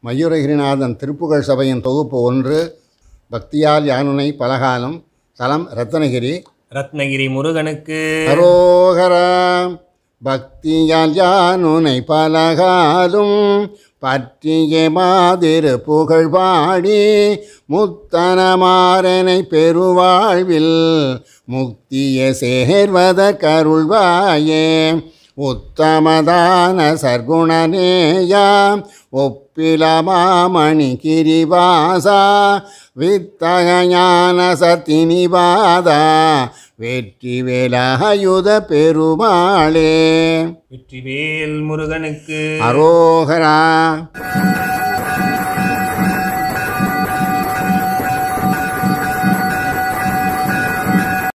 மயூரகிரிநாதன் திருப்புகழ் சபையின் தொகுப்பு ஒன்று பக்தியால் யானுனை பலகாலம் தலம் ரத்னகிரி ரத்னகிரி முருகனுக்கு அரோகரா பக்தியால் யானுனை பலகாலும் பற்றிய மாதிரு புகழ் பாடி முத்தனமாறனை பெருவாழ்வில் முக்திய சேர்வத கருள்வாயே உத்தமதான சர்க்குணநேயா ஒப்பிலமாமணி கிரிவாசா வித்தக ஞான சத்தினிவாதா வெற்றி வேலாயுத பெருமாளே வெற்றிவேல் முருகனுக்கு அரோகரா